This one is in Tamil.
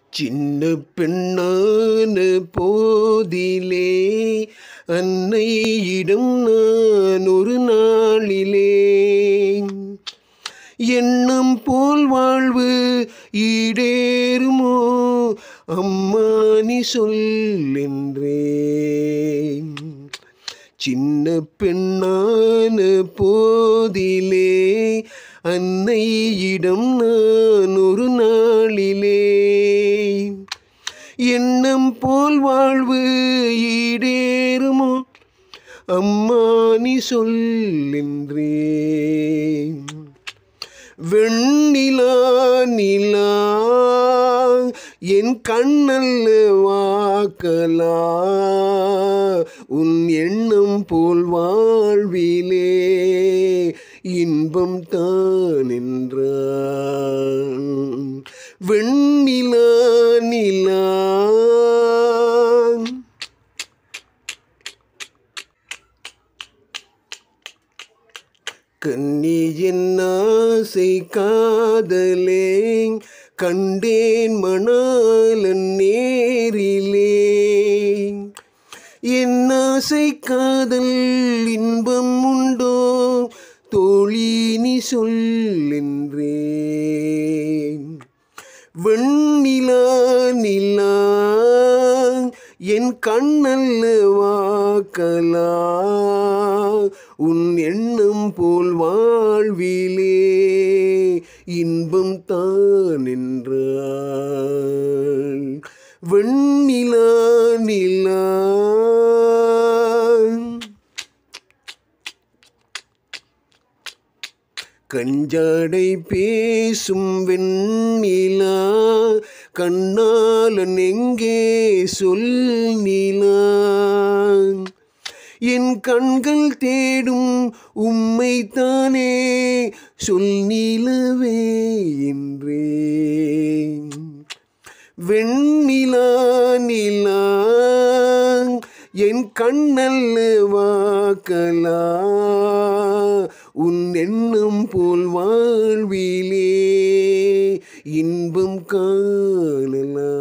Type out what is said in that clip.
சின்ன பெண்ணான போதிலே அன்னையிடம் நான் ஒரு நாளிலே எண்ணம் போல் வாழ்வு ஈடேறுமோ அம்மா நீ சொல்லென்றேன் சின்ன பெண்ணான போதிலே அன்னையிடம் நான் ஒரு நாளிலே எண்ணம் போல் வாழ்வு ஈடேறுமோ அம்மா நீ சொல்லென்றேன் வெண்ணிலா நிலா என் கண்ணல்ல வாக்கலா உன் எண்ணம் போல் வாழ்விலே இன்பம் தான் என்றான் வெண்ணிலா நிலா கண்ணி என் ஆசை காதலே கண்டேன் மணாலன் நேரிலே என் ஆசை காதல் இன்பம் உண்டோ தோழி நீ சொல்லென்றேன் வெண்ணிலா நிலா என் கண்ணல்ல வாக்கலா உன் எண்ணம் போல் வாழ்விலே இன்பம் தான் என்றாள் வெண்ணிலா நிலா கஞ்சாடை பேசும் வெண்ணிலா கண்ணாலன் எங்கே சொல் நிலா என் கண்கள் தேடும் உம்மை தானே சொல் நிலவே என்றேன் வெண்ணிலா நிலா என் கண்ணல்ல வாக்கலா உன் எண்ணம் போல் வாழ்விலே இன்பம் காணலா